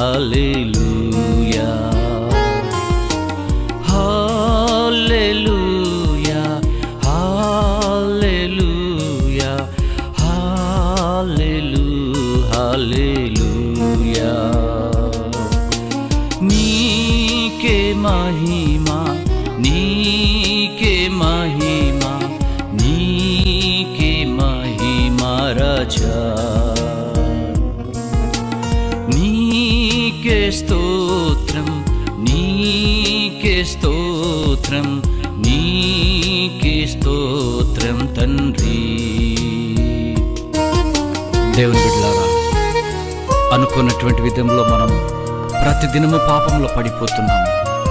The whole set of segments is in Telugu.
హల్లెలూయా హల్లెలూయా హల్లెలూయా హల్లెలూ హల్లెలూయా నీకే మహిమా నీకే మహిమా నీకే మహిమా రాజా నీకే స్తోత్రం నీకే స్తోత్రం నీకే స్తోత్రం తండ్రి దేవుని బిడ్డలారా అనుకున్నటువంటి విధంలో మనం ప్రతిదినము పాపంలో పడిపోతున్నాము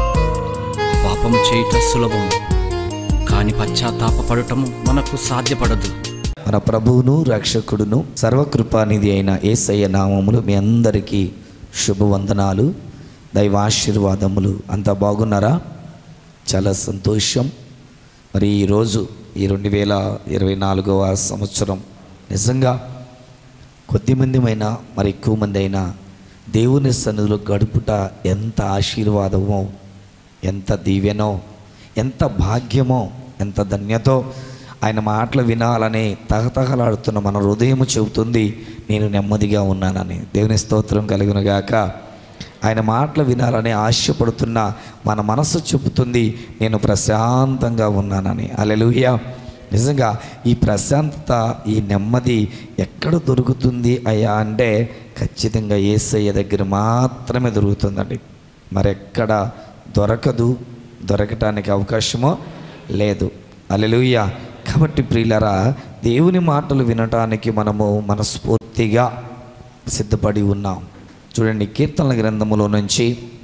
పాపం చేయట సులభం కానీ పశ్చాత్తాపడటము మనకు సాధ్యపడదు మన ప్రభువును రక్షకుడును సర్వకృపానిధి అయిన ఏసయ్య నామములు మీ అందరికీ శుభవందనాలు దైవాశీర్వాదములు అంతా బాగున్నారా చాలా సంతోషం మరి ఈరోజు ఈ రెండు వేల ఇరవై నాలుగవ సంవత్సరం నిజంగా కొద్దిమందిమైనా మరి ఎక్కువ మంది అయినా దేవుని సన్నిధిలో గడుపుట ఎంత ఆశీర్వాదమో ఎంత దీవెనో ఎంత భాగ్యమో ఎంత ధన్యతో ఆయన మాటలు వినాలని తహతహలాడుతున్న మన హృదయం చెబుతుంది నేను నెమ్మదిగా ఉన్నానని దేవుని స్తోత్రం కలిగినగాక ఆయన మాటలు వినాలని ఆశపడుతున్న మన మనసు చెబుతుంది నేను ప్రశాంతంగా ఉన్నానని అలెలుయ్యా నిజంగా ఈ ప్రశాంతత ఈ నెమ్మది ఎక్కడ దొరుకుతుంది అయ్యా అంటే ఖచ్చితంగా ఏసయ్య దగ్గర మాత్రమే దొరుకుతుందండి మరెక్కడ దొరకదు దొరకటానికి అవకాశమో లేదు అలెలుయ్య కాబట్టి ప్రియులరా దేవుని మాటలు వినటానికి మనము మనస్ఫూర్తిగా సిద్ధపడి ఉన్నాం చూడండి కీర్తనల గ్రంథములో నుంచి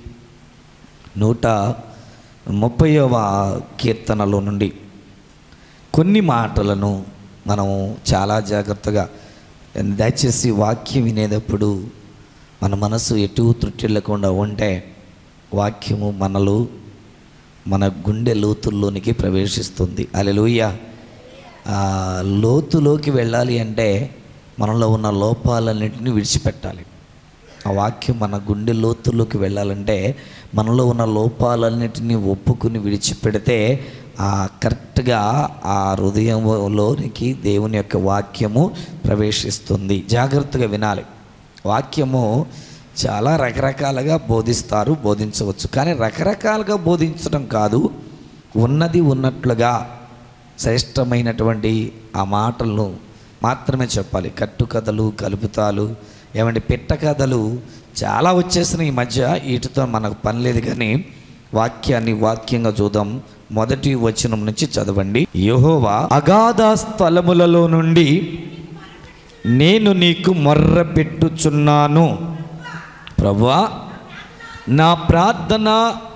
నూట ముప్పైవ కీర్తనలో నుండి కొన్ని మాటలను మనం చాలా జాగ్రత్తగా దయచేసి వాక్యం వినేటప్పుడు మన మనసు ఎటు త్రుట్టిల్లకుండా ఉంటే వాక్యము మనలో మన గుండె లోతుల్లోనికి ప్రవేశిస్తుంది అలెలుయ్య ఆ లోతులోకి వెళ్ళాలి అంటే మనలో ఉన్న లోపాలన్నింటినీ విడిచిపెట్టాలి ఆ వాక్యం మన గుండె లోతుల్లోకి వెళ్ళాలంటే మనలో ఉన్న లోపాలన్నిటినీ ఒప్పుకుని విడిచిపెడితే ఆ కరెక్ట్గా ఆ హృదయంలోనికి దేవుని యొక్క వాక్యము ప్రవేశిస్తుంది జాగ్రత్తగా వినాలి వాక్యము చాలా రకరకాలుగా బోధిస్తారు బోధించవచ్చు కానీ రకరకాలుగా బోధించడం కాదు ఉన్నది ఉన్నట్లుగా శ్రేష్టమైనటువంటి ఆ మాటలను మాత్రమే చెప్పాలి కట్టుకథలు కలుపుతాలు ఏమంటే పిట్ట కథలు చాలా వచ్చేసినాయి ఈ మధ్య వీటితో మనకు పని లేదు కానీ వాక్యాన్ని వాక్యంగా చూద్దాం మొదటి వచనం నుంచి చదవండి యెహోవా అగాధ స్థలములలో నుండి నేను నీకు మొర్ర పెట్టుచున్నాను ప్రభువా నా ప్రార్థన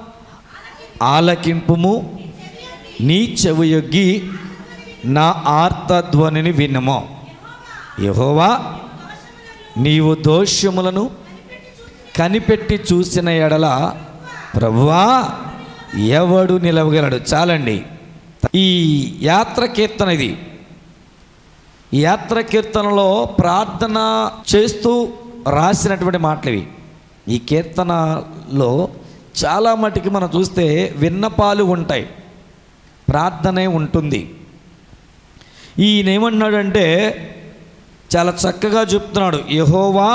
ఆలకింపుము నీ చెవియొగ్గి నా ఆర్తధ్వనిని వినము యెహోవా నీవు దోషములను కనిపెట్టి చూసిన ఎడల ప్రభువా ఎవడు నిలవగలడు చాలండి ఈ యాత్ర కీర్తన ఇది ఈ యాత్ర కీర్తనలో ప్రార్థన చేస్తూ రాసినటువంటి మాటలు ఇవి ఈ కీర్తనలో చాలా మటుకి మనం చూస్తే విన్నపాలు ఉంటాయి ప్రార్థనే ఉంటుంది ఈయన ఏమన్నాడంటే చాలా చక్కగా చెప్తున్నాడు యహోవా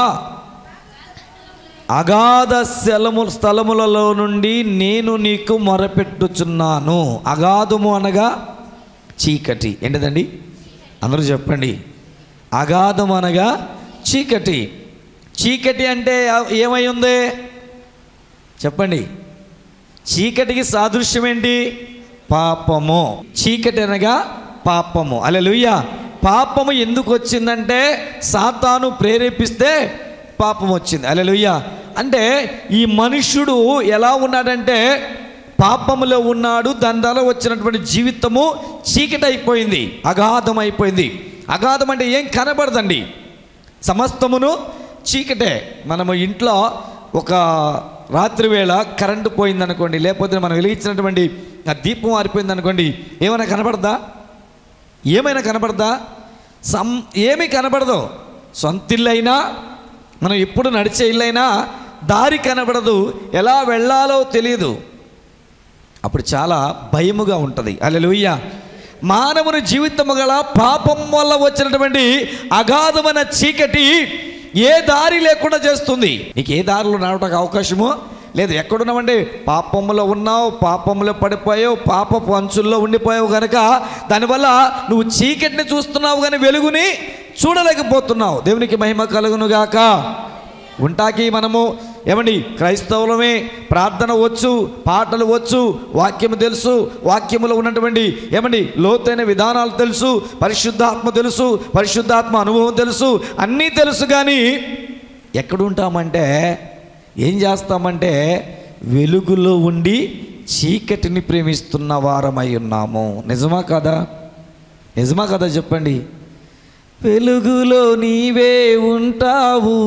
అగాధ స్థలము స్థలములలో నుండి నేను నీకు మొరపెట్టుచున్నాను అగాధము అనగా చీకటి ఏంటిదండి అందరూ చెప్పండి అగాధం అనగా చీకటి చీకటి అంటే ఏమై ఉంది చెప్పండి చీకటికి సాదృశ్యం ఏంటి పాపము చీకటి అనగా పాపము అలెలుయ్య పాపము ఎందుకు వచ్చిందంటే సాతాను ప్రేరేపిస్తే పాపం వచ్చింది అలెలుయ్య అంటే ఈ మనుష్యుడు ఎలా ఉన్నాడంటే పాపములో ఉన్నాడు దాని ద్వారా వచ్చినటువంటి జీవితము చీకటి అయిపోయింది అగాధం అయిపోయింది అగాధం అంటే ఏం కనబడదండి సమస్తమును చీకటే మనము ఇంట్లో ఒక రాత్రి వేళ కరెంటు పోయిందనుకోండి లేకపోతే మనం వెలిగించినటువంటి ఆ దీపం ఆరిపోయింది అనుకోండి ఏమైనా కనబడదా ఏమైనా కనబడదా సం ఏమీ కనబడదు సొంత ఇల్లు అయినా మనం ఎప్పుడు నడిచే ఇల్లు అయినా దారి కనబడదు ఎలా వెళ్ళాలో తెలియదు అప్పుడు చాలా భయముగా ఉంటుంది అలెలుయ్య మానవుని జీవితము గల పాపం వల్ల వచ్చినటువంటి అగాధమైన చీకటి ఏ దారి లేకుండా చేస్తుంది నీకు ఏ దారిలో నడవడానికి అవకాశమో లేదు ఎక్కడున్నావండి పాపంలో ఉన్నావు పాపంలో పడిపోయావు పాపపు అంచుల్లో ఉండిపోయావు కనుక దానివల్ల నువ్వు చీకటిని చూస్తున్నావు కానీ వెలుగుని చూడలేకపోతున్నావు దేవునికి మహిమ కలుగును గాక ఉంటాకి మనము ఏమండి క్రైస్తవులమే ప్రార్థన వచ్చు పాటలు వచ్చు వాక్యము తెలుసు వాక్యములో ఉన్నటువంటి ఏమండి లోతైన విధానాలు తెలుసు పరిశుద్ధాత్మ తెలుసు పరిశుద్ధాత్మ అనుభవం తెలుసు అన్నీ తెలుసు కానీ ఎక్కడుంటామంటే ఏం చేస్తామంటే వెలుగులో ఉండి చీకటిని ప్రేమిస్తున్న వారమై ఉన్నాము నిజమా కదా నిజమా కదా చెప్పండి వెలుగులో నీవే ఉంటావు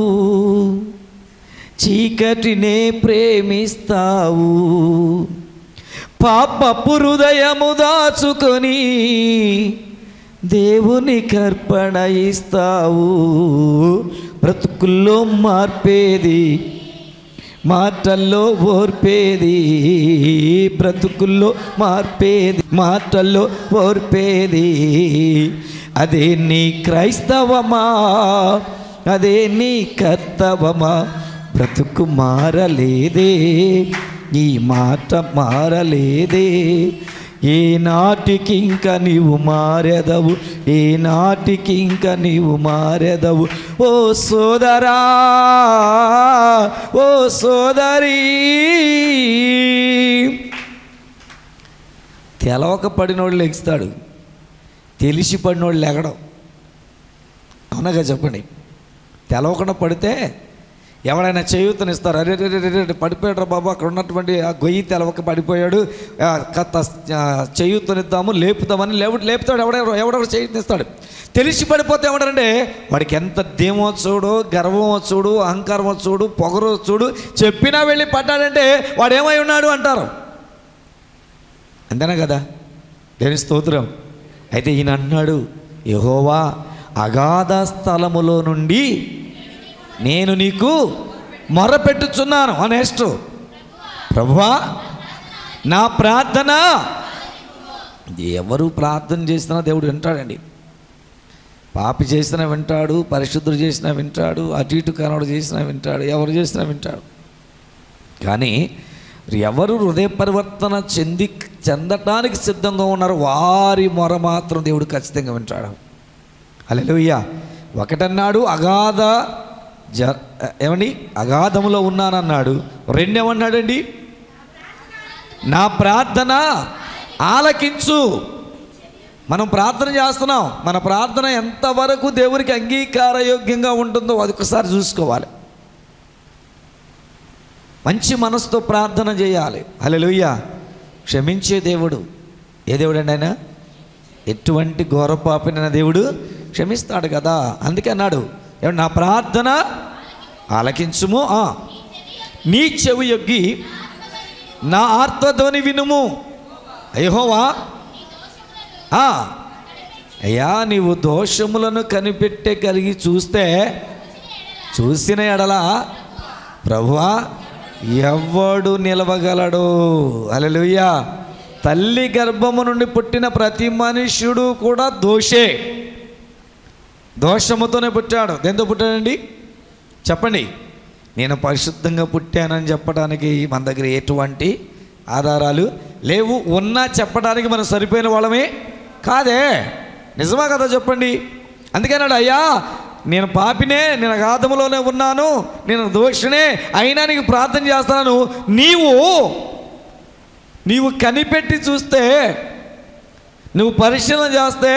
చీకటినే ప్రేమిస్తావు పాపపు హృదయము దాచుకొని దేవుని కర్పణ ఇస్తావు బ్రతుకుల్లో మార్పేది మాటల్లో ఓర్పేది బ్రతుకుల్లో మార్పేది మాటల్లో ఓర్పేది అదే నీ క్రైస్తవమా అదే నీ కర్తవమా బ్రతుకు మారలేదే ఈ మాట మారలేదే ఏ నాటికి ఇంకా నీవు మారెదవు ఏ నాటికి ఇంకా నీవు మారెదవు ఓ సోదరా ఓ సోదరి తెలవక పడినోడు లెగిస్తాడు తెలిసి పడినోడు లెగడం అవునగా చెప్పండి తెలవకుండా పడితే ఎవడైనా చేయూతనిస్తారు అరే రే రే రే రే, పడిపోయాడు బాబు అక్కడ ఉన్నటువంటి ఆ గొయ్యి తెలవక పడిపోయాడు ఆ, కత్త ఆ, చేయూతనిద్దాము లేపుతామని లేపు లేపుతాడు ఎవడెవడో ఎవడెవడు చేయూతనిస్తాడు తెలిసి పడిపోతే ఎవడంటే వాడికి ఎంత ధీమో చూడు గర్వమో చూడు అహంకారమో చూడు పొగరో చూడు చెప్పినా వెళ్ళి పడ్డాడంటే వాడు ఏమై ఉన్నాడు అంటారు అంతేనా కదా దేని స్తోత్రం అయితే ఈయన అన్నాడు యహోవా అగాధ స్థలములో నుండి నేను నీకు మొరపెట్టుచున్నాను నెక్స్ట్ ప్రభువా నా ప్రార్థన ఎవరు ప్రార్థన చేసినా దేవుడు వింటాడండి పాపి చేసినా వింటాడు పరిశుద్ధుడు చేసినా వింటాడు అటు ఇటు కనడు చేసినా వింటాడు ఎవరు చేసినా వింటాడు కానీ ఎవరు హృదయ పరివర్తన చెంది చెందటానికి సిద్ధంగా ఉన్నారో వారి మొర మాత్రం దేవుడు ఖచ్చితంగా వింటాడు హల్లెలూయా ఒకటన్నాడు అగాధ జ ఏమండి అగాధములో ఉన్నానన్నాడు రెండేమన్నాడండి నా ప్రార్థన ఆలకించు మనం ప్రార్థన చేస్తున్నాం మన ప్రార్థన ఎంతవరకు దేవునికి అంగీకారయోగ్యంగా ఉంటుందో అది ఒకసారి చూసుకోవాలి మంచి మనసుతో ప్రార్థన చేయాలి హల్లెలూయ క్షమించే దేవుడు ఏ దేవుడు అండి ఆయన ఎటువంటి ఘోరపాపిన దేవుడు క్షమిస్తాడు కదా అందుకే అన్నాడు ఏమండి నా ప్రార్థన ఆలకించుము ఆ. నీ చెవి యొగ్గి నా ఆర్తధ్వని వినుము అయ్యహోవా ఆ. అయ్యా నీవు దోషములను కనిపెట్టే కలిగి చూస్తే చూసిన ఎడల ప్రభువా ఎవడు నిలవగలడు అలెలుయ్యా తల్లి గర్భము నుండి పుట్టిన ప్రతి మనుష్యుడు కూడా దోషే దోషముతోనే పుట్టాడు దేంతో పుట్టాడండి చెప్పండి నేను పరిశుద్ధంగా పుట్టానని చెప్పడానికి మన దగ్గర ఎటువంటి ఆధారాలు లేవు ఉన్నా చెప్పడానికి మనం సరిపోయిన వాళ్ళమే కాదే నిజమా కదా చెప్పండి అందుకన్నాడు అయ్యా నేను పాపినే నేను అగాధములోనే ఉన్నాను నేను దోషినే అయినా నీకు ప్రార్థన చేస్తాను నీవు నీవు కనిపెట్టి చూస్తే నువ్వు పరిశీలన చేస్తే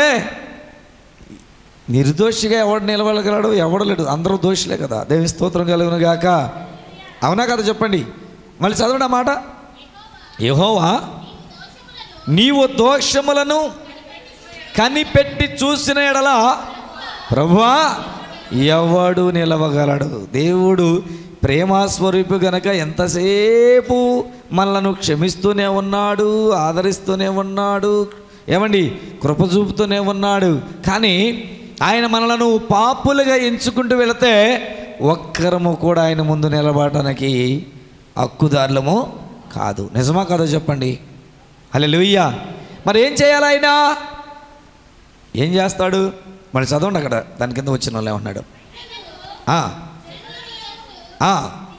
నిర్దోషిగా ఎవడు నిలవగలడు ఎవడు లేడు అందరూ దోషులే కదా దేవి స్తోత్రం కలుగును గాక అవునా కదా చెప్పండి మళ్ళీ చదవండి ఆ మాట యహోవా నీవు దోషములను కనిపెట్టి చూసిన ఎడల ప్రభువా ఎవడు నిలవగలడు దేవుడు ప్రేమాస్వరూపు గనక ఎంతసేపు మనలను క్షమిస్తూనే ఉన్నాడు ఆదరిస్తూనే ఉన్నాడు ఏమండి కృప చూపుతూనే ఉన్నాడు కానీ ఆయన మనలను పాపులుగా ఎంచుకుంటూ వెళితే ఒక్కరము కూడా ఆయన ముందు నిలబడటానికి హక్కుదారులము కాదు నిజమా కాదో చెప్పండి హల్లెలూయా మరి ఏం చేయాలి ఆయన ఏం చేస్తాడు మరి చదవండి అక్కడ దాని కింద వచ్చిన వాళ్ళు ఏమన్నాడు ఆ, ఆ,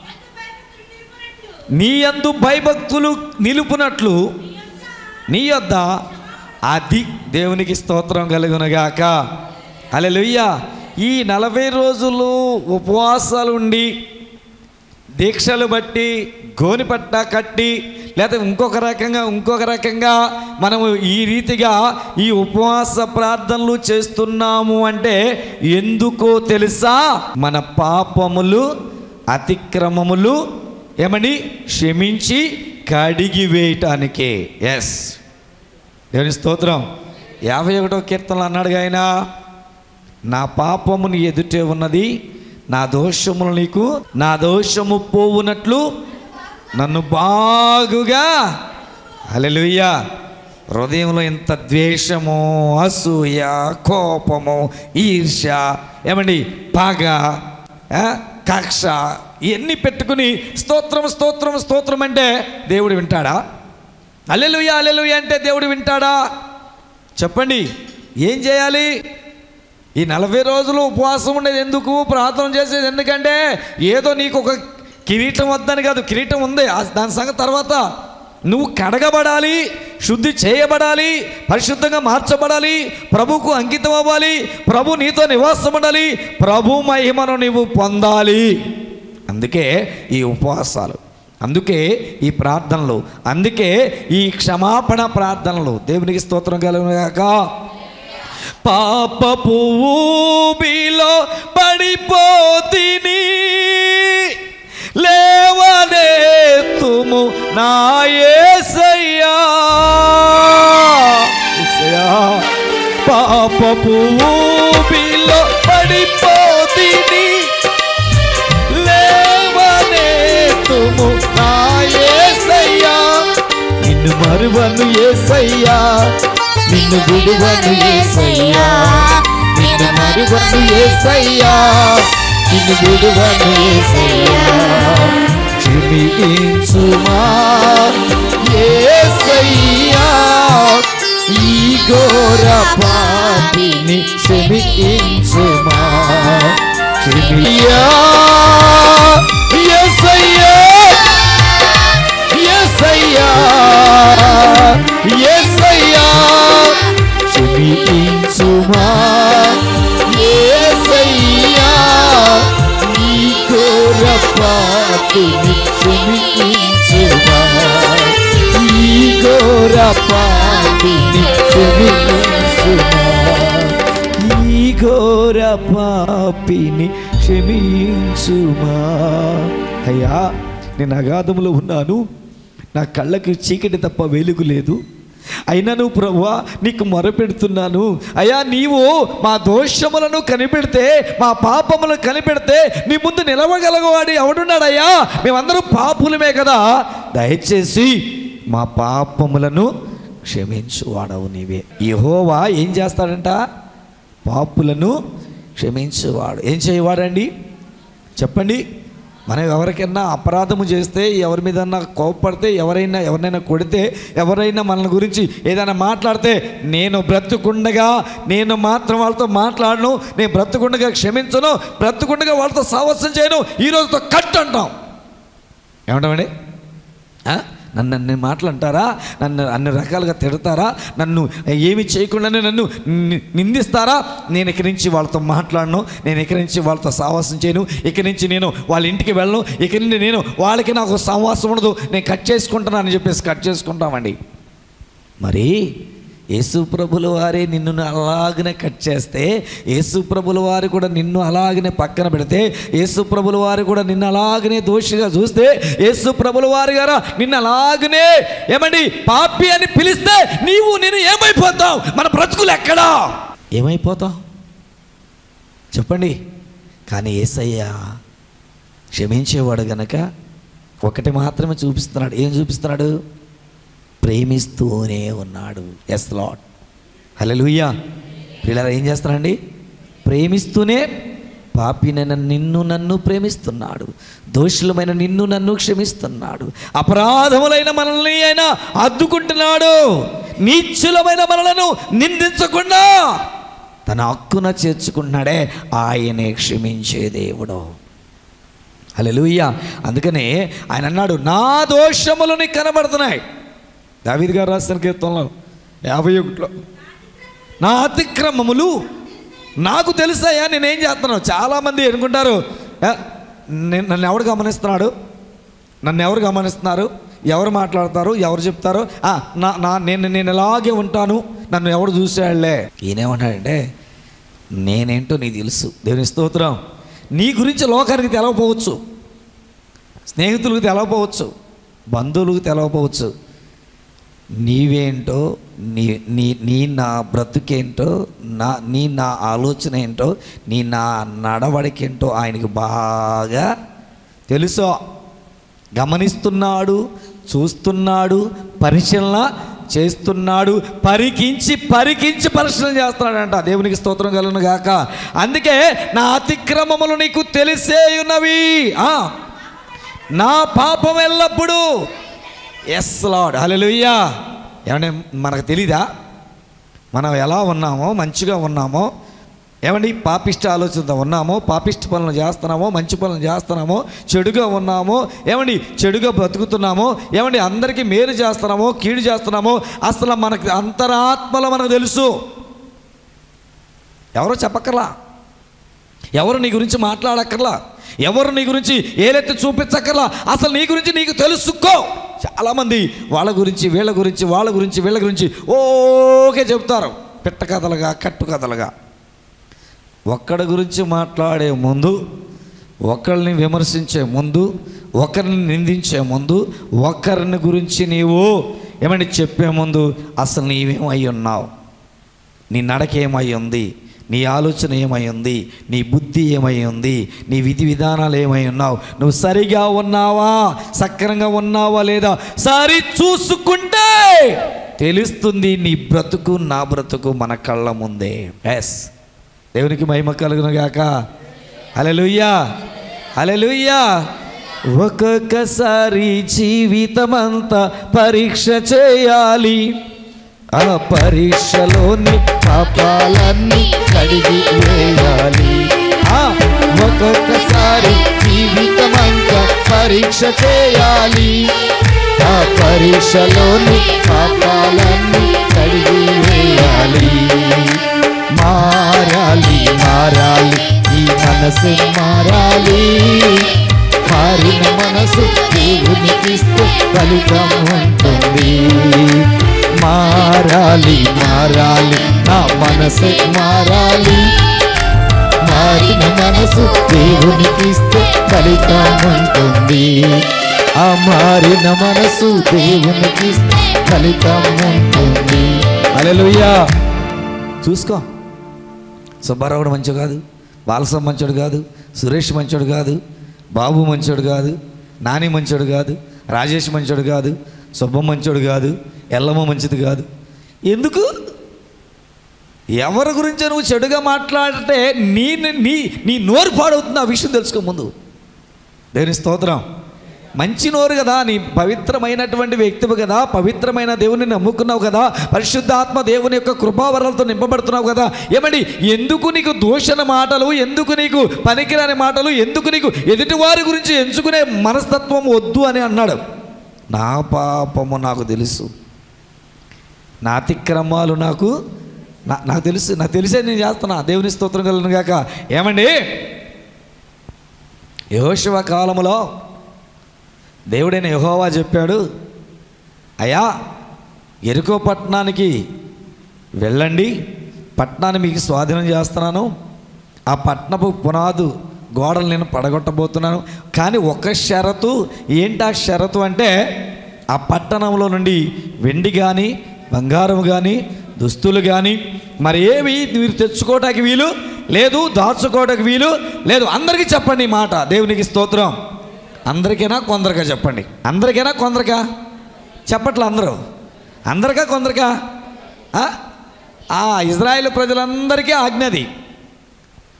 నీ యందు భయభక్తులు నిలుపునట్లు నీ యొద్ద అది దేవునికి స్తోత్రం కలుగునగాక హల్లెలూయా ఈ నలభై రోజులు ఉపవాసాలు ఉండి దీక్షలు బట్టి గోనిపట్ట కట్టి లేదా ఇంకొక రకంగా ఇంకొక రకంగా మనము ఈ రీతిగా ఈ ఉపవాస ప్రార్థనలు చేస్తున్నాము అంటే ఎందుకో తెలుసా మన పాపములు అతిక్రమములు ఏమని క్షమించి కడిగి వేయటానికే ఎస్ దేవుని స్తోత్రం యాభై ఒకటో కీర్తనలు అన్నాడుగా ఆయన నా పాపము నీ ఎదుటే ఉన్నది నా దోషములు నీకు నా దోషము పోవునట్లు నన్ను బాగుగా హల్లెలూయా హృదయంలో ఇంత ద్వేషము అసూయ కోపము ఈర్ష్య ఏమండి పగ ఆ, కక్ష ఇవన్నీ పెట్టుకుని స్తోత్రం స్తోత్రం స్తోత్రం అంటే దేవుడు వింటాడా అల్లెలుయ్య అల్లెలుయ్య అంటే దేవుడు వింటాడా చెప్పండి ఏం చేయాలి ఈ నలభై రోజులు ఉపవాసం ఉండేది ఎందుకు ప్రార్థన చేసేది ఎందుకంటే ఏదో నీకు ఒక కిరీటం వద్దని కాదు కిరీటం ఉంది ఆ- దాని సంగతి తర్వాత నువ్వు కడగబడాలి శుద్ధి చేయబడాలి పరిశుద్ధంగా మార్చబడాలి ప్రభుకు అంకితం అవ్వాలి ప్రభు నీతో నివాసం ఉండాలి ప్రభు మహిమను నీవు పొందాలి అందుకే ఈ ఉపవాసాలు అందుకే ఈ ప్రార్థనలు అందుకే ఈ క్షమాపణ ప్రార్థనలు దేవునికి స్తోత్రం కలుగుగాక పాపపు ఊబిలో పడిపోతిని లేవనెత్తుము నా యేసయ్యా యేసయ్యా. పాపపు ఊబిలో పడిపోతిని లేవనెత్తుము నా యేసయ్యా నిన్ను మరువను యేసయ్యా నిన్ను విడువను యేసయ్యా నిన్ను మరువను యేసయ్యా నిన్ను విడువను యేసయ్యా క్షమించుమా యేసయ్యా ఈ ఘోర పాపిని క్షమించుమా క్షమియా యేసయ్యా యేసయ్యా యేసయ్యా క్షమించుమా యేసయ్యా ఈ ఘోర పాపిని క్షమించుమా ఈ ఘోర పాపిని క్షమించుమా ఈ ఘోర పాపిని క్షమించుమా అయ్యా నేను అగాధములో ఉన్నాను నా కళ్ళకి చీకటి తప్ప వెలుగు లేదు అయినా నువ్వు ప్రభువా నీకు మొరపెడుతున్నాను అయ్యా నీవు మా దోషములను కనిపెడితే మా పాపములను కనిపెడితే నీ ముందు నిలవగలగవాడి ఎవడున్నాడయ్యా మేమందరం పాపులమే కదా దయచేసి మా పాపములను క్షమించు వాడవు నీవే యెహోవా ఏం చేస్తాడంట పాపులను క్షమించువాడు ఏం చేయవాడండి చెప్పండి మనం ఎవరికైనా అపరాధము చేస్తే ఎవరి మీదన్నా కోపపడితే ఎవరైనా ఎవరినైనా కొడితే ఎవరైనా మన గురించి ఏదైనా మాట్లాడితే నేను బ్రతుకుండగా నేను మాత్రం వాళ్ళతో మాట్లాడను నేను బ్రతుకుండగా క్షమించను బ్రతుకుండగా వాళ్ళతో సావస్యం చేయను ఈ రోజుతో కట్ అంటాం ఏమంటామండి ఆ? నన్ను అన్ని మాటలు అంటారా నన్ను అన్ని రకాలుగా తిడతారా నన్ను ఏమి చేయకుండానే నన్ను ని- నిందిస్తారా నేను ఇక్కడి నుంచి వాళ్ళతో మాట్లాడను నేను ఇక్కడి నుంచి వాళ్ళతో సావాసం చేయను ఇక్కడి నుంచి నేను వాళ్ళ ఇంటికి వెళ్ళను ఇక్కడి నుండి నేను వాళ్ళకి నాకు సావాసం ఉండదు నేను కట్ చేసుకుంటాను అని చెప్పేసి కట్ చేసుకుంటామండి మరి యేసు ప్రభుల వారే నిన్ను అలాగనే కట్ చేస్తే యేసు ప్రభుల వారు కూడా నిన్ను అలాగనే పక్కన పెడితే యేసు ప్రభుల వారు కూడా నిన్ను అలాగనే దోషిగా చూస్తే యేసు ప్రభుల వారు గారా నిన్ను అలాగనే ఏమండి పాపి అని పిలిస్తే నీవు నేను ఏమైపోతావు మన బ్రతుకులు ఎక్కడా ఏమైపోతావు చెప్పండి కానీ ఏసయ్య క్షమించేవాడు గనక ఒకటి మాత్రమే చూపిస్తున్నాడు ఏం చూపిస్తున్నాడు ప్రేమిస్తూనే ఉన్నాడు ఎస్ లాడ్ హల్లెలూయా పిల్లలు ఏం చేస్తారండి ప్రేమిస్తూనే పాపినైన నిన్ను నన్ను ప్రేమిస్తున్నాడు దోషులమైన నిన్ను నన్ను క్షమిస్తున్నాడు అపరాధములైన మనల్ని ఆయన అద్దుకుంటున్నాడు నీచులమైన మనలను నిందించకుండా తన హక్కున చేర్చుకున్నాడే ఆయనే క్షమించే దేవుడు హల్లెలూయా అందుకనే ఆయన అన్నాడు నా దోషములు నీకు కనబడుతున్నాయి దావీద్ గారు రాసిన కీర్తనలో యాభై ఒకటిలో నా అతిక్రమములు నాకు తెలుసాయా నేనేం చేస్తున్నాను చాలామంది అనుకుంటారు "ఏ, నేను నన్ను ఎవరు గమనిస్తున్నాడు నన్ను ఎవరు గమనిస్తున్నారు ఎవరు మాట్లాడతారు ఎవరు చెప్తారు "ఆ, నా నా నేను నేను ఇలాగే ఉంటాను నన్ను ఎవడు చూసాడులే ఈయనేమన్నాడంటే నేనేంటో నీకు తెలుసు దేవుని స్తోత్రం నీ గురించి లోకానికి తెలవపోవచ్చు స్నేహితులకు తెలవపోవచ్చు బంధువులకు తెలవపోవచ్చు నీవేంటో నీ నీ నీ నా బ్రతుకేంటో నా నీ నా ఆలోచన ఏంటో నీ నా నడవడికేంటో ఆయనకి బాగా తెలుసో గమనిస్తున్నాడు చూస్తున్నాడు పరిశీలన చేస్తున్నాడు పరికించి పరికించి పరిశీలన చేస్తున్నాడంట దేవునికి స్తోత్రం కలను గాక అందుకే నా అతిక్రమములు నీకు తెలిసే ఉన్నవి ఆ, నా పాపం ఎల్లప్పుడూ ఎస్ లాడ్ హల్లెలూయా ఏమంటే మనకు తెలీదా మనం ఎలా ఉన్నామో మంచిగా ఉన్నామో ఏమండి పాపిష్ట ఆలోచనతో ఉన్నామో పాపిష్ట పనులు చేస్తున్నామో మంచి పనులు చేస్తున్నామో చెడుగా ఉన్నామో ఏమండి చెడుగా బ్రతుకుతున్నామో ఏమండి అందరికీ మేలు చేస్తున్నామో కీడు చేస్తున్నామో అసలు మనకి అంతరాత్మలో మనకు తెలుసు ఎవరో చెప్పక్కర్లా ఎవరు నీ గురించి మాట్లాడక్కర్లా ఎవరు నీ గురించి ఏలెత్తి చూపించక్కర్లా అసలు నీ గురించి నీకు తెలుసుకో చాలామంది వాళ్ళ గురించి వీళ్ళ గురించి వాళ్ళ గురించి వీళ్ళ గురించి ఓకే చెప్తారు పిట్ట కథలుగా కట్టు కథలుగా ఒక్కడి గురించి మాట్లాడే ముందు ఒకరిని విమర్శించే ముందు ఒకరిని నిందించే ముందు ఒకరిని గురించి నీవు ఏమని చెప్పే ముందు అసలు నీవేమై ఉన్నావు నీ నడక ఏమై ఉంది నీ ఆలోచన ఏమై ఉంది నీ బుద్ధి ఏమై ఉంది నీ విధి విధానాలు ఏమై ఉన్నావు నువ్వు సరిగా ఉన్నావా సక్రంగా ఉన్నావా లేదా సరి చూసుకుంటే తెలుస్తుంది నీ బ్రతుకు నా బ్రతుకు మన కళ్ళ ముందే ఎస్ దేవునికి మహిమ కలుగును గాక అలెలుయ్యా అలెలుయ్యా ఒక్కొక్కసారి జీవితమంతా పరీక్ష చేయాలి ఆ పరీక్షలోని పాపాలన్నీ కడిగి వేయాలి ఆ, ఒక్కొక్కసారి జీవితమంతా పరీక్ష చేయాలి ఆ పరీక్షలోని పాపాలన్నీ కడిగి వేయాలి మారాలి మారాలి ఈ మనసు మారాలి మారిన మనసు దేవునికి ఇస్తే ఫలితం ఉంటుంది మారాలి మారాలి నా మనసు మారాలి మారిన మనసు దేవునికి ఇస్తే ఫలితం ఉంటుంది ఆ మారిన మనసు దేవునికి ఇస్తే ఫలితం ఉంటుంది అలెలుయ్యా చూసుకో సుబ్బారావుడు మంచోడు కాదు బాలసం మంచోడు కాదు సురేష్ మంచోడు కాదు బాబు మంచోడు కాదు నాని మంచోడు కాదు రాజేష్ మంచోడు కాదు సుబ్బం మంచోడు కాదు ఎల్లమ్మ మంచిది కాదు ఎందుకు ఎవరి గురించో నువ్వు చెడుగా మాట్లాడితే నీ నీ నీ నోరు పాడవుతుంది ఆ విషయం తెలుసుకో ముందు దేవుని స్తోత్రం మంచి నోరు కదా నీ పవిత్రమైనటువంటి వ్యక్తివి కదా పవిత్రమైన దేవుని నమ్ముకున్నావు కదా పరిశుద్ధాత్మ దేవుని యొక్క కృపావరాలతో నింపబడుతున్నావు కదా ఏమండి ఎందుకు నీకు దూషణ మాటలు ఎందుకు నీకు పనికిరాని మాటలు ఎందుకు నీకు ఎదుటివారి గురించి ఎంచుకునే మనస్తత్వం వద్దు అని అన్నాడు నా పాపము నాకు తెలుసు నా అతిక్రమాలు నాకు నా నాకు తెలుసు నాకు తెలిసే నేను చేస్తున్నా దేవుని స్తోత్రం కలను గాక ఏమండి యహోశివ కాలములో దేవుడైన యహోవా చెప్పాడు అయ్యా ఎరుకో పట్టణానికి వెళ్ళండి పట్టణాన్ని మీకు స్వాధీనం చేస్తున్నాను ఆ పట్టణపు పునాదు గోడలు నేను పడగొట్టబోతున్నాను కానీ ఒక షరతు ఏంటి ఆ షరతు అంటే ఆ పట్టణంలో నుండి వెండి కానీ బంగారం కానీ దుస్తులు కానీ మరి ఏవి మీరు తెచ్చుకోవటానికి వీలు లేదు దాచుకోవటానికి వీలు లేదు అందరికీ చెప్పండి ఈ మాట దేవునికి స్తోత్రం అందరికైనా కొందరికా చెప్పండి అందరికైనా కొందరికా చెప్పట్లే అందరూ అందరికా కొందరికా ఆ? ఆ ఇజ్రాయేల్ ప్రజలందరికీ ఆజ్ఞది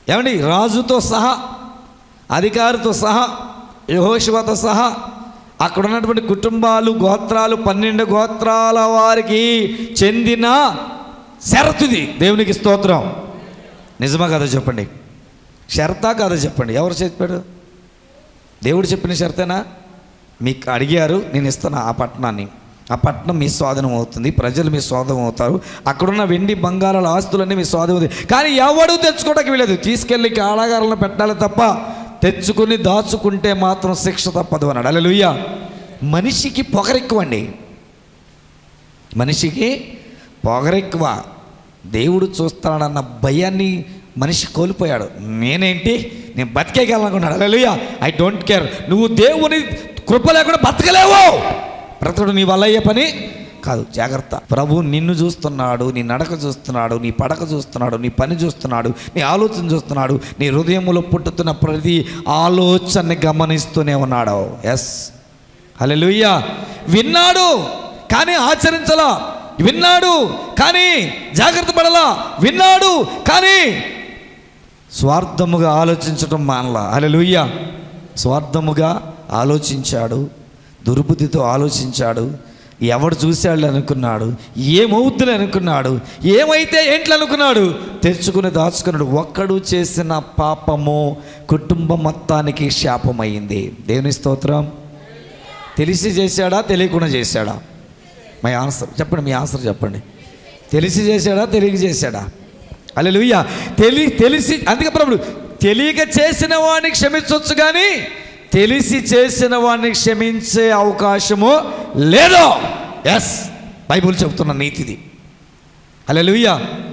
ఏమండి రాజుతో సహా అధికారితో సహా యహోశివతో సహా అక్కడ ఉన్నటువంటి కుటుంబాలు గోత్రాలు పన్నెండు గోత్రాల వారికి చెందిన షరతుది దేవునికి స్తోత్రం నిజమా కదా చెప్పండి షరతా కదా చెప్పండి ఎవరు చెప్పాడు దేవుడు చెప్పిన షరతేనా మీకు అడిగారు నేను ఇస్తాను ఆ పట్టణాన్ని ఆ పట్టణం మీ స్వాధీనం అవుతుంది ప్రజలు మీ స్వాధీనం అవుతారు అక్కడున్న వెండి బంగారాల ఆస్తులన్నీ మీ స్వాధీనం అవుతాయి కానీ ఎవడు తెచ్చుకోవడానికి వీలేదు తీసుకెళ్ళి కాళాగారంలో పెట్టాలి తప్ప తెచ్చుకుని దాచుకుంటే మాత్రం శిక్ష తప్పదు అన్నాడు అలా మనిషికి పొగరెక్కువండి మనిషికి పొగరెక్కువ దేవుడు చూస్తాడన్న భయాన్ని మనిషి కోల్పోయాడు నేనేంటి నేను బతికేయగలనుకున్నాడు అలలుయ ఐ డోంట్ కేర్ నువ్వు దేవుని కృప లేకుండా బతకలేవు బ్రతకడు నీ వల్ల అయ్యే పని కాదు జాగ్రత్త ప్రభు నిన్ను చూస్తున్నాడు నీ నడక చూస్తున్నాడు నీ పడక చూస్తున్నాడు నీ పని చూస్తున్నాడు నీ ఆలోచన చూస్తున్నాడు నీ హృదయంలో పుట్టుతున్న ప్రతి ఆలోచనని గమనిస్తూనే ఉన్నాడు ఎస్ హల్లెలూయ విన్నాడు కానీ ఆచరించలా విన్నాడు కానీ జాగ్రత్త పడలా విన్నాడు కానీ స్వార్థముగా ఆలోచించటం మానలా హల్లెలూయ స్వార్థముగా ఆలోచించాడు దుర్బుద్ధితో ఆలోచించాడు ఎవడు చూశాడు అనుకున్నాడు ఏమవుద్దులే అనుకున్నాడు ఏమైతే ఏంట్లు అనుకున్నాడు తెచ్చుకుని దాచుకున్నాడు ఒక్కడు చేసిన పాపము కుటుంబం మొత్తానికి శాపమైంది దేవుని స్తోత్రం తెలిసి చేశాడా తెలియకుండా చేశాడా మై ఆన్సర్ చెప్పండి మీ ఆన్సర్ చెప్పండి తెలిసి చేశాడా తెలియక చేశాడా అల్లెలుయ్య తెలి తెలిసి అందుకే ప్రభుడు తెలియక చేసిన వాడిని క్షమించవచ్చు కానీ తెలిసి చేసిన వాడిని క్షమించే అవకాశము లేదు ఎస్ బైబుల్ చెప్తున్న నీతిది అల్లెలుయ్య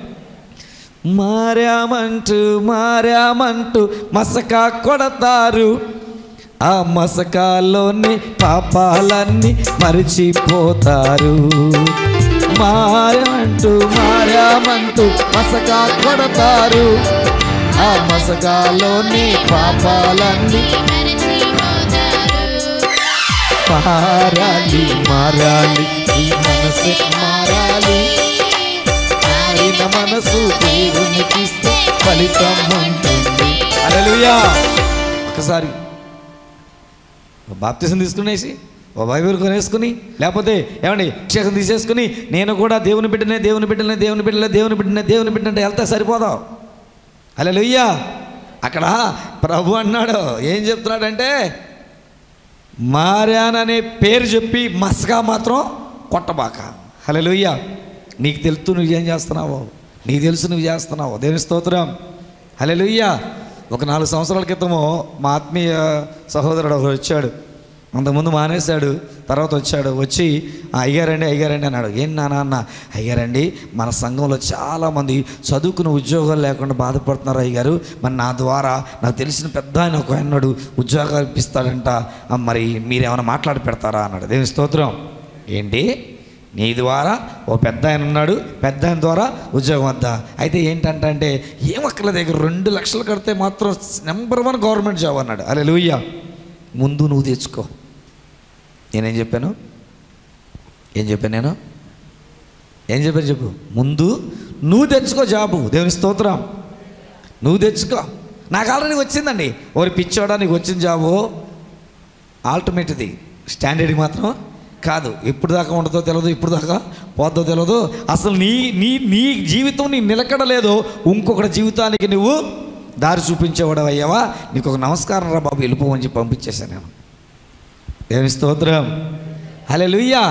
మారామంటూ మారామంటూ మసక కొడతారు ఆ మసకాల్లోని పాపాలన్నీ మరిచిపోతారు మారామంటూ మారామంటూ మసక కొడతారు ఆ మసకాల్లోని పాపాలన్నీ మారాలి మారాలి ఈ మనసు మారాలి మారిన మనసు దేవునికి ఇస్తే ఫలితం ఉంటుంది అలలుయా ఒకసారి బాప్తిసం తీసుకునేసి ఓ బైబిల్ కొనేసుకుని లేకపోతే ఏమండి అభిషేకం తీసేసుకుని నేను కూడా దేవుని బిడ్డనే దేవుని బిడ్డనే దేవుని బిడ్డలే దేవుని బిడ్డనే దేవుని బిడ్డంటే వెళ్తే సరిపోదాం అలా అక్కడ ప్రభు అన్నాడు ఏం చెప్తున్నాడంటే మారాననే పేరు చెప్పి మసగా మాత్రం కొట్టబాక హలో నీకు తెలుసు నువ్వు ఏం చేస్తున్నావో నీకు తెలుసు నువ్వు చేస్తున్నావు దేవుని స్తోత్రం హలో ఒక నాలుగు సంవత్సరాల క్రితము మా ఆత్మీయ సహోదరుడు ఒకడు వచ్చాడు అంతకుముందు మానేశాడు తర్వాత వచ్చాడు వచ్చి "ఆ, అయ్యారండి అయ్యారండి అన్నాడు ఏం నాన్న అన్న అయ్యారండి మన సంఘంలో చాలామంది చదువుకున్న ఉద్యోగాలు లేకుండా బాధపడుతున్నారు అయ్యారు మరి నా ద్వారా నాకు తెలిసిన పెద్ద ఆయన ఒక ఆయన ఉన్నాడు ఉద్యోగాలు ఇప్పిస్తాడంట "ఆ, మరి మీరేమైనా మాట్లాడి పెడతారా అన్నాడు దేవుని స్తోత్రం ఏంటి నీ ద్వారా ఓ పెద్ద ఆయన ఉన్నాడు పెద్ద ఆయన ద్వారా ఉద్యోగం వద్దా అయితే ఏంటంటే అంటే ఏం అక్కర్లేదు దగ్గర రెండు లక్షలు కడితే మాత్రం నెంబర్ వన్ గవర్నమెంట్ జాబ్ అన్నాడు అరే లూయ్యా ముందు నువ్వు తెచ్చుకో నేనేం చెప్పాను ఏం చెప్పాను నేను ఏం చెప్పాను చెప్పు ముందు నువ్వు తెచ్చుకో జాబు దేవుని స్తోత్రం నువ్వు తెచ్చుకో నాకు ఆల్రెడీ వచ్చిందండి ఓరి పిచ్చోడా నీకు వచ్చిన జాబు ఆల్టర్నేట్ది స్టాండర్డ్కి మాత్రం కాదు ఎప్పుడు దాకా ఉండదో తెలియదు ఇప్పుడు దాకా పోద్దో తెలియదు అసలు నీ నీ నీ జీవితం నీ నిలకడలేదో ఇంకొకటి జీవితానికి నువ్వు దారి చూపించేవాడు అయ్యావా నీకు ఒక నమస్కారం రా బాబు వెళ్ళిపోవని చెప్పి పంపించేశాను నేను దేవుని స్తోత్రం హలే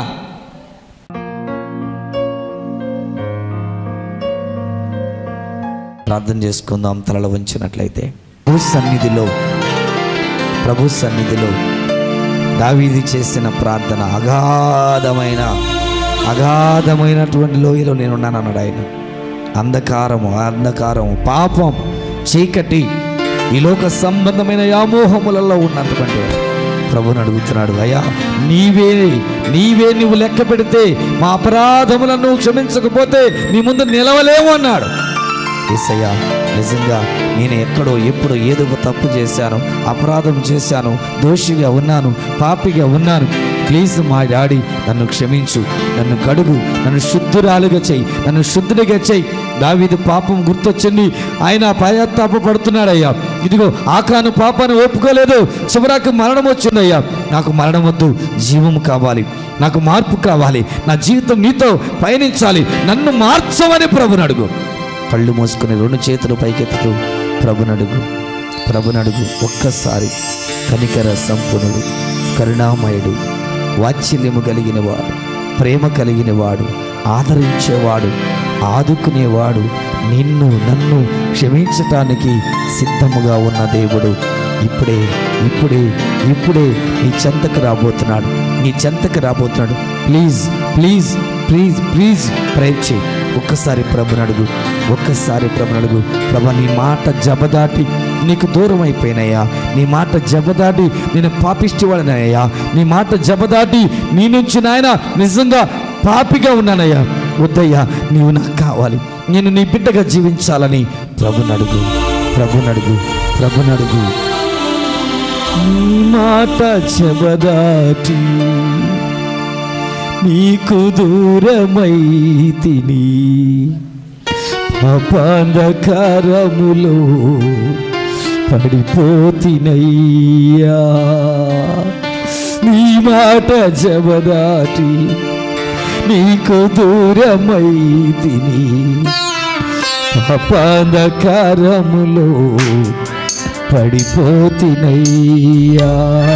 ప్రార్థన చేసుకుందాం తలలో వంచినట్లయితే ప్రభు సన్నిధిలో ప్రభు సన్నిధిలో దావీది చేసిన ప్రార్థన అగాధమైన అగాధమైనటువంటి లోయలో నేనున్నాను అన్నాడు ఆయన అంధకారము అంధకారము పాపం చీకటి ఈ లోక సంబంధమైన వ్యామోహములలో ఉన్నటువంటి ప్రభుని అడుగుతున్నాడు అయ్యా నీవే నీవే నువ్వు లెక్క పెడితే మా అపరాధములను క్షమించకపోతే నీ ముందు నిలవలేము అన్నాడు ఏసయ్యా నిజంగా నేను ఎక్కడో ఎప్పుడు ఏదో ఒక తప్పు చేశాను అపరాధం చేశాను దోషిగా ఉన్నాను పాపిగా ఉన్నాను ప్లీజ్ మా డాడీ నన్ను క్షమించు నన్ను కడుగు నన్ను శుద్ధురాలుగా చెయ్యి నన్ను శుద్ధుడిగా చెయ్యి దావీదు పాపం గుర్తొచ్చింది ఆయన పశ్చాత్తాప పడుతున్నాడయ్యా ఇదిగో ఆకాను పాపాన్ని ఒప్పుకోలేదు చివరకు మరణం వచ్చిందయ్యా నాకు మరణం వద్దు జీవము కావాలి నాకు మార్పు కావాలి నా జీవితం నీతో పయనించాలి నన్ను మార్చమని ప్రభుని అడుగు కళ్ళు మూసుకుని రెండు చేతులు పైకెత్తుతూ ప్రభునడుగు ప్రభునడుగు ఒక్కసారి కనికర సంపన్నుడు కరుణామయుడు వాత్సల్యము కలిగిన వాడు ప్రేమ కలిగిన వాడు ఆదరించేవాడు ఆదుకునేవాడు నిన్ను నన్ను క్షమించటానికి సిద్ధముగా ఉన్న దేవుడు ఇప్పుడే ఇప్పుడే ఇప్పుడే నీ చెంతకు రాబోతున్నాడు నీ చెంతకు రాబోతున్నాడు please please please please prayer చేయి ఒక్కసారి ప్రభుని అడుగు ఒక్కసారి ప్రభుని అడుగు ప్రభా నీ మాట జబదాటి నీకు దూరం అయిపోయినాయా నీ మాట జబదాటి నేను పాపిష్టివాడినయ్యా నీ మాట జబదాటి నీ నుంచి నాయన నిజంగా పాపిగా ఉన్నానయ్యా వద్దయ్యా నీవు నాకు కావాలి నేను నీ బిడ్డగా జీవించాలని ప్రభుని అడుగు ప్రభుని అడుగు ప్రభుని అడుగు నీ మాట జబదాటి నీకు దూరమై తిని పాపాంధకారములో పడిపోతినయ్యా నీ మాట జబదాటి నీకు దూరమై తిని పాపాంధకారములో పడిపోతినయ్యా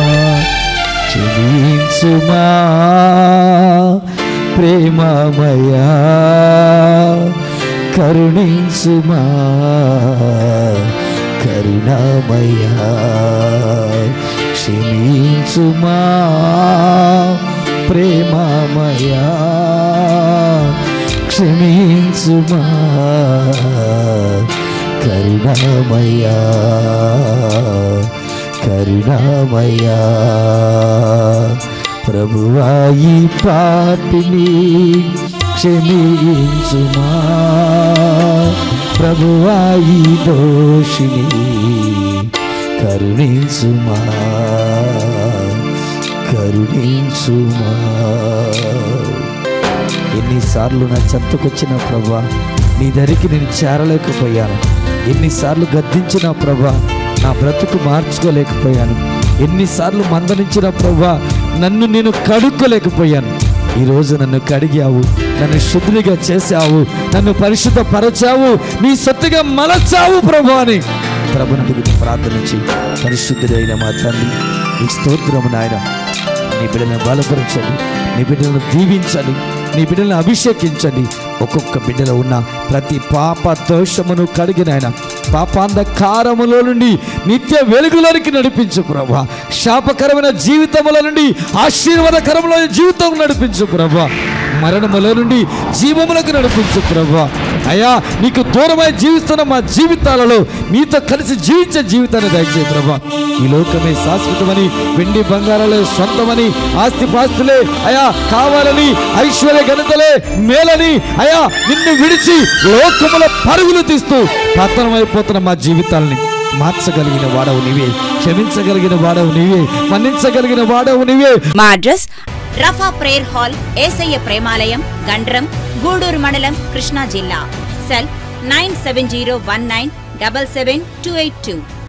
క్షమించుమా ప్రేమమయా కరుణించుమా కరుణామయా క్షమించుమా ప్రేమమయా క్షమించుమా కరుణామయా కరుణామయా ప్రభువాయి పాపిని క్షమించుమా ప్రభువాయి దోషిని కరుణించుమా కరుణించుమా ఎన్నిసార్లు నా చెంతకొచ్చిన ప్రభా నీ దరికి నేను చేరలేకపోయాను ఎన్నిసార్లు గద్దించిన ప్రభా నా బ్రతుకు మార్చుకోలేకపోయాను ఎన్నిసార్లు మందలించిన ప్రభా నన్ను నేను కడుక్కోలేకపోయాను ఈరోజు నన్ను కడిగావు నన్ను శుద్ధిగా చేశావు నన్ను పరిశుద్ధపరచావు నీ సొత్తుగా మలచావు ప్రభు అని ప్రభుని అడుగుతూ ప్రార్థనించి పరిశుద్ధుడైన మా తండ్రి ఈ స్తోత్రము నాయన నీ బిడ్డలను బలపరచండి నీ బిడ్డలను దీవించండి నీ బిడ్డలను అభిషేకించండి ఒక్కొక్క బిడ్డలో ఉన్న ప్రతి పాప దోషమును కడిగినాయన పాపాంధకారములో నుండి నిత్య వెలుగులోనికి నడిపించు ప్రభా శాపకరమైన జీవితముల నుండి ఆశీర్వాదకరమైన జీవితం నడిపించు ప్రభా మరణముల నుండి జీవములకు నడిపించు ప్రభా అయ్యా నీకు దూరమై జీవిస్తున్న మా జీవితాలలో నీతో కలిసి జీవించే జీవితాన్ని దయచేయి ప్రభా ఈ లోకమే శాశ్వతమని వెండి బంగారాలే సొంతమని ఆస్తి పాస్తులే అయా కావాలని ఐశ్వర్య ఘనతలే మేలని అయా నిన్ను విడిచి లోకముల పరుగులు తీస్తూ పతనమైపోతున్న మా జీవితాలని మార్చగలిగిన వాడవు నీవే క్షమించగలిగిన వాడవు నీవే మన్నించగలిగిన వాడవు నీవే మా address Rapha prayer hall Yesayya Premalayam Gandram Guduru మండలం కృష్ణా జిల్లా cell nine seven zero one nine double seven two eight two